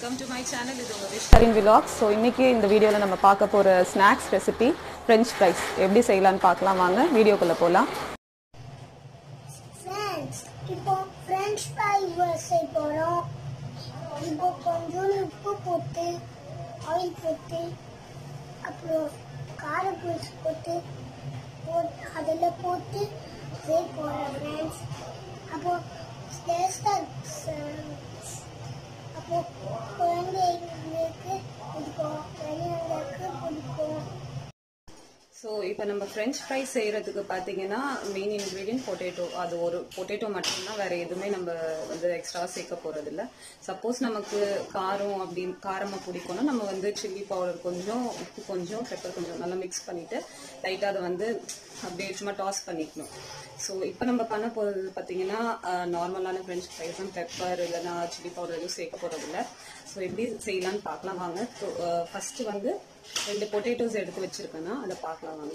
welcome to my channel இது உங்கள் wish கரின் vlogs so இன்றைக்கி இந்த வீடியோவில் நம்ம பார்க்க போகிற ஸ்நாக்ஸ் ரெசிபி ஃப்ரெஞ்ச் ஃப்ரைஸ் எப்படி செய்யலான்னு பார்க்கலாம் வாங்க வீடியோக்குள்ளே போகலாம் ஃப்ரெண்ட்ஸ் இப்போ ஃப்ரெஞ்ச் ஃப்ரை செய்ய போகிறோம் இப்போ கொஞ்சோண்டு உப்பு போட்டு ஆயில் போட்டு அப்புறம் காரப்பூசி போட்டு போட்டு அதில் போட்டு செய்ய போகிறோம் ஃப்ரெண்ட்ஸ் அப்போ டேஸ்டாக அப்போ குழந்தைங்களுக்கு பிடிக்கும் பெரியவங்களுக்கு பிடிக்கும் ஸோ இப்போ நம்ம ஃப்ரெஞ்ச் ஃப்ரை செய்கிறதுக்கு பார்த்தீங்கன்னா மெயின் இன்க்ரீடியன்ட் பொட்டேட்டோ அது ஒரு பொட்டேட்டோ மட்டும்தான் வேற எதுவுமே நம்ம வந்து எக்ஸ்ட்ரா சேர்க்க போகிறது இல்லை சப்போஸ் நமக்கு காரம் அப்படின்னு காரமாக பிடிக்கும்னா நம்ம வந்து சில்லி பவுடர் கொஞ்சம் உப்பு கொஞ்சம் பெப்பர் கொஞ்சம் நல்லா மிக்ஸ் பண்ணிட்டு லைட்டாக அதை வந்து அப்படியே சும்மா டாஸ் பண்ணிக்கணும் ஸோ இப்போ நம்ம பண்ண போகிறது பார்த்தீங்கன்னா நார்மலான ஃப்ரெஞ்ச் ஃப்ரைஸ் தான் பெப்பர் இல்லைன்னா சில்லி பவுடர் எதுவும் சேர்க்க போகிறது இல்லை ஸோ எப்படி செய்யலாம்னு பார்க்கலாம் வாங்க ஃபர்ஸ்ட் வந்து ரெண்டு பொட்டேட்டோஸ் எடுத்து வச்சிருக்கேன்னா அதை பார்க்கலாம் வாங்க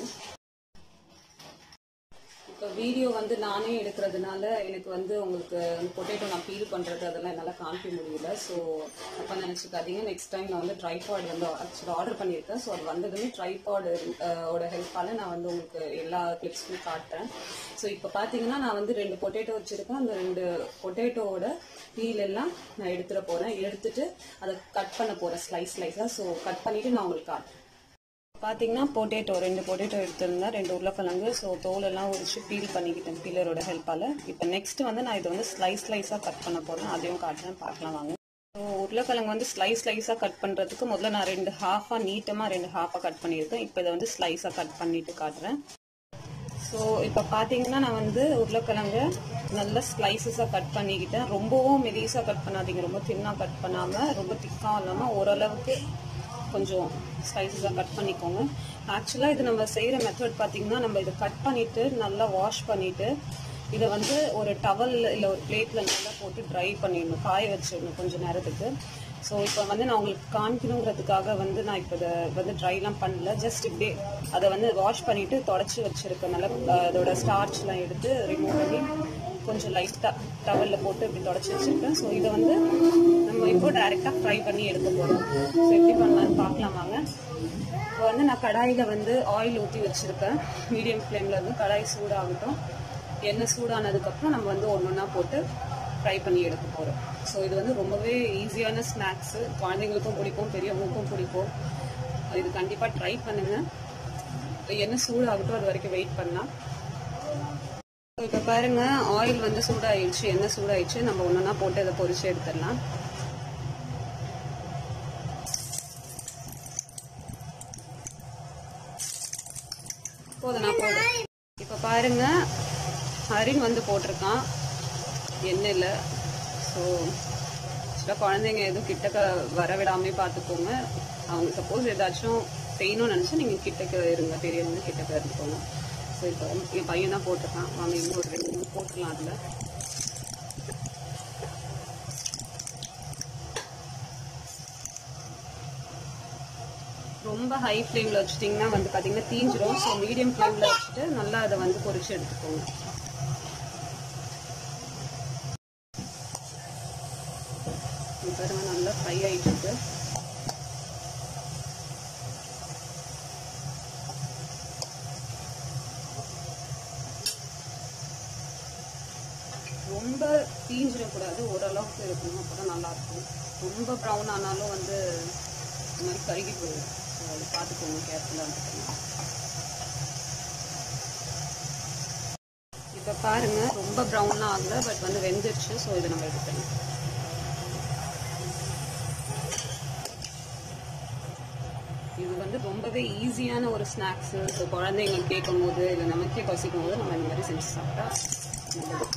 இப்போ வீடியோ வந்து நானே எடுக்கிறதுனால எனக்கு வந்து உங்களுக்கு பொட்டேட்டோ நான் பீல் பண்ணுறது அதெல்லாம் என்னால் காமிக்க முடியல ஸோ அப்போ நினச்சிக்காதீங்க நெக்ஸ்ட் டைம் நான் வந்து ட்ரைபாட் வந்து ஆக்சுவலாக ஆர்டர் பண்ணியிருக்கேன் ஸோ அது வந்ததுமே ட்ரைபாடு ஓட ஹெல்ப்பால் நான் வந்து உங்களுக்கு எல்லா கிளிப்ஸுமே காட்டுறேன் ஸோ இப்போ பார்த்தீங்கன்னா நான் வந்து ரெண்டு பொட்டேட்டோ வச்சுருக்கேன் அந்த ரெண்டு பொட்டேட்டோவோட பீல் எல்லாம் நான் எடுத்துட போகிறேன் எடுத்துட்டு அதை கட் பண்ண போகிறேன் ஸ்லைஸ் ஸ்லைஸாக ஸோ கட் பண்ணிவிட்டு நான் உங்களுக்கு காட்டுறேன் பார்த்தீங்கன்னா பொட்டேட்டோ ரெண்டு பொட்டேட்டோ எடுத்திருந்தேன் ரெண்டு உருளைக்கிழங்கு ஸோ தோலெல்லாம் உரிச்சு பீல் பண்ணிக்கிட்டேன் பீலரோட ஹெல்ப்பால் இப்போ நெக்ஸ்ட் வந்து நான் இதை வந்து ஸ்லைஸ் ஸ்லைஸாக கட் பண்ண போகிறேன் அதையும் காட்டுறேன் பார்க்கலாம் வாங்க ஸோ உருளைக்கிழங்கு வந்து ஸ்லைஸ் ஸ்லைஸாக கட் பண்ணுறதுக்கு முதல்ல நான் ரெண்டு ஹாஃபாக நீட்டமாக ரெண்டு ஹாஃபாக கட் பண்ணியிருக்கேன் இப்போ இதை வந்து ஸ்லைஸாக கட் பண்ணிட்டு காட்டுறேன் ஸோ இப்போ பார்த்தீங்கன்னா நான் வந்து உருளைக்கிழங்கு நல்ல ஸ்லைசஸாக கட் பண்ணிக்கிட்டேன் ரொம்பவும் மெலிசாக கட் பண்ணாதீங்க ரொம்ப தின்னாக கட் பண்ணாமல் ரொம்ப திக்காக இல்லாமல் ஓரளவுக்கு கொஞ்சம் ஸ்லைசஸாக கட் பண்ணிக்கோங்க ஆக்சுவலாக இது நம்ம செய்கிற மெத்தட் பார்த்தீங்கன்னா நம்ம இதை கட் பண்ணிவிட்டு நல்லா வாஷ் பண்ணிவிட்டு இதை வந்து ஒரு டவல் இல்லை ஒரு பிளேட்டில் நல்லா போட்டு ட்ரை பண்ணிடணும் காய வச்சிடணும் கொஞ்சம் நேரத்துக்கு ஸோ இப்போ வந்து நான் உங்களுக்கு காமிக்கணுங்கிறதுக்காக வந்து நான் இப்போ இதை வந்து ட்ரைலாம் பண்ணல ஜஸ்ட் இப்படியே அதை வந்து வாஷ் பண்ணிவிட்டு தொடச்சி வச்சுருக்கேன் நல்லா அதோட ஸ்டார்ச்லாம் எடுத்து ரிமூவ் பண்ணி கொஞ்சம் லைட்டாக டவலில் போட்டு இப்படி தொடச்சி வச்சுருக்கேன் ஸோ இதை வந்து நம்ம இப்போ டைரெக்டாக ஃப்ரை பண்ணி எடுக்க போகிறோம் ஸோ எப்படி பண்ணலான்னு பார்க்கலாம் வாங்க இப்போ வந்து நான் கடாயில் வந்து ஆயில் ஊற்றி வச்சுருக்கேன் மீடியம் ஃப்ளேமில் இருந்து கடாய் சூடாகட்டும் எண்ணெய் சூடானதுக்கப்புறம் நம்ம வந்து ஒன்று ஒன்றா போட்டு ஃப்ரை பண்ணி எடுக்க போகிறோம் ஸோ இது வந்து ரொம்பவே ஈஸியான ஸ்நாக்ஸு குழந்தைங்களுக்கும் பிடிக்கும் பெரியவங்களுக்கும் பிடிக்கும் இது கண்டிப்பாக ட்ரை பண்ணுங்கள் எண்ணெய் சூடாகட்டும் அது வரைக்கும் வெயிட் பண்ணலாம் இப்போ பாருங்க ஆயில் வந்து சூடாயிடுச்சு எண்ணெய் சூடாயிடுச்சு நம்ம ஒன்றா போட்டு அதை பொரிச்சு எடுத்துடலாம் போதும் நான் போதும் இப்போ பாருங்க ஹரின் வந்து போட்டிருக்கான் எண்ணெயில் ஸோ ஆக்சுவலாக குழந்தைங்க எதுவும் கிட்டக்க வர விடாமே பார்த்துக்கோங்க அவங்க சப்போஸ் ஏதாச்சும் செய்யணும்னு நினச்சா நீங்கள் கிட்டக்க இருங்க பெரியவங்க கிட்டக்க இருந்துக்கோங்க ஸோ இப்போ என் பையன் தான் போட்டிருக்கான் வாங்க இன்னும் ஒரு ரெண்டு மூணு போட்டுடலாம் அதில் ரொம்ப ஹை ஃப்ளேமில் வச்சுட்டிங்கன்னா வந்து பார்த்தீங்கன்னா தீஞ்சிரும் ஸோ மீடியம் ஃப்ளேமில் வச்சுட்டு நல்லா அதை வந்து பொரிச்சு எடுத்துக்கோங்க பாருங்க நல்லா ஃப்ரை ஆகிட்டு இருக்கு ரொம்ப தீஞ்சிடக்கூடாது ஓரளவுக்கு இருக்கணும் அப்போ தான் நல்லாயிருக்கும் ரொம்ப ப்ரௌன் ஆனாலும் வந்து இந்த மாதிரி கருகி போயிடும் ஸோ அதை பார்த்துக்கோங்க கேர்ஃபுல்லாக இருக்கணும் இப்போ பாருங்க ரொம்ப ப்ரௌனாக ஆகல பட் வந்து வெந்துருச்சு ஸோ இதை நம்ம எடுக்கணும் இது வந்து ரொம்பவே ஈஸியான ஒரு ஸ்நாக்ஸு ஸோ குழந்தைங்க கேட்கும் போது இல்லை நமக்கே பசிக்கும் போது நம்ம இந்த மாதிரி செஞ்சு சாப்பிட்டா நல்லது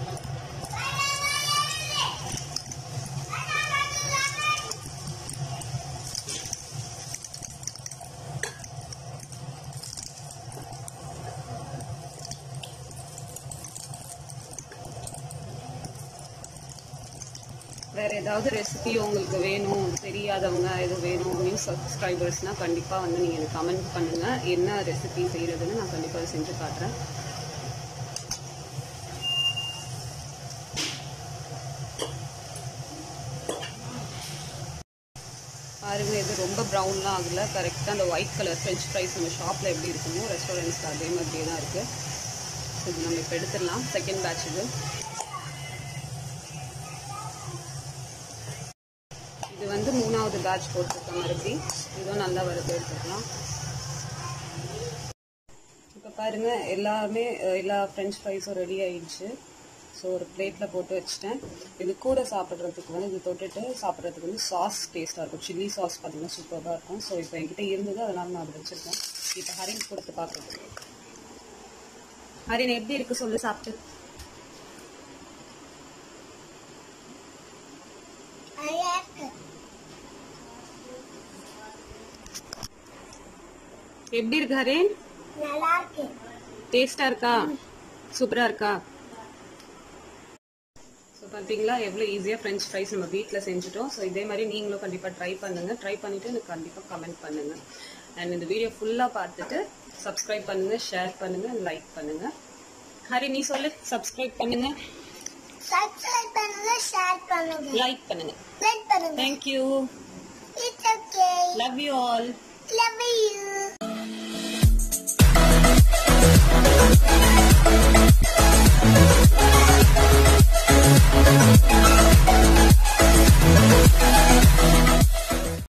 வேற ஏதாவது ரெசிபி உங்களுக்கு வேணும் தெரியாதவங்க எது வேணும் நியூ சப்ஸ்கிரைபர்ஸ்னா கண்டிப்பாக வந்து நீங்கள் எனக்கு கமெண்ட் பண்ணுங்க என்ன ரெசிபி செய்யறதுன்னு நான் கண்டிப்பாக செஞ்சு காட்டுறேன் ரொம்ப ப்ரௌன்லாம் ஆகல கரெக்டாக அந்த ஒயிட் கலர் ஃப்ரெஞ்ச் ஃப்ரைஸ் நம்ம ஷாப்பில் எப்படி இருக்குமோ ரெஸ்டாரண்ட்ஸில் அதே மாதிரியே தான் இருக்குது ஸோ இது நம்ம இப்போ எடுத்துடலாம் செகண்ட் பேட்ச் இது இது வந்து மூணாவது பேட்ச் போட்டிருக்க மறுபடி இதுவும் நல்லா வருது எடுத்துக்கலாம் இப்போ பாருங்க எல்லாமே அஹ், எல்லா ஃப்ரெஞ்ச் ஃப்ரைஸும் ரெடி ஆயிடுச்சு ஸோ ஒரு பிளேட்டில் போட்டு வச்சுட்டேன் இது கூட சாப்பிட்றதுக்கு வந்து இது தொட்டுட்டு சாப்பிட்றதுக்கு வந்து சாஸ் டேஸ்ட்டாக இருக்கும் சில்லி சாஸ் பார்த்தீங்கன்னா சூப்பராக இருக்கும் ஸோ இப்போ என்கிட்ட இருந்தது அதனால நான் அதை வச்சுருக்கேன் இப்போ ஹரின் கொடுத்து பார்க்குறேன் ஹரின் எப்படி இருக்கு சொல்லு சாப்பிட்டு நல்லா இருக்கு எப்படி இருக்கு ஹரின் நல்லா இருக்கு டேஸ்டா இருக்கா சூப்பரா இருக்கா ஸோ பார்த்தீங்களா எவ்வளோ ஈஸியாக ஃப்ரெஞ்ச் ஃப்ரைஸ் நம்ம வீட்டில் செஞ்சுட்டோம் ஸோ இதே மாதிரி நீங்களும் கண்டிப்பாக ட்ரை பண்ணுங்க ட்ரை பண்ணிட்டு எனக்கு கண்டிப்பாக கமெண்ட் பண்ணுங்க அண்ட் இந்த வீடியோ ஃபுல்லாக பார்த்துட்டு சப்ஸ்கிரைப் பண்ணுங்க ஷேர் பண்ணுங்க லைக் பண்ணுங்க ஹரி நீ சொல்லு சப்ஸ்கிரைப் பண்ணுங்க சப்ஸ்கிரைப் பண்ணுங்க ஷேர் பண்ணுங்க லைக் பண்ணுங்க லைக் பண்ணுங்க thank you it's okay love you all love you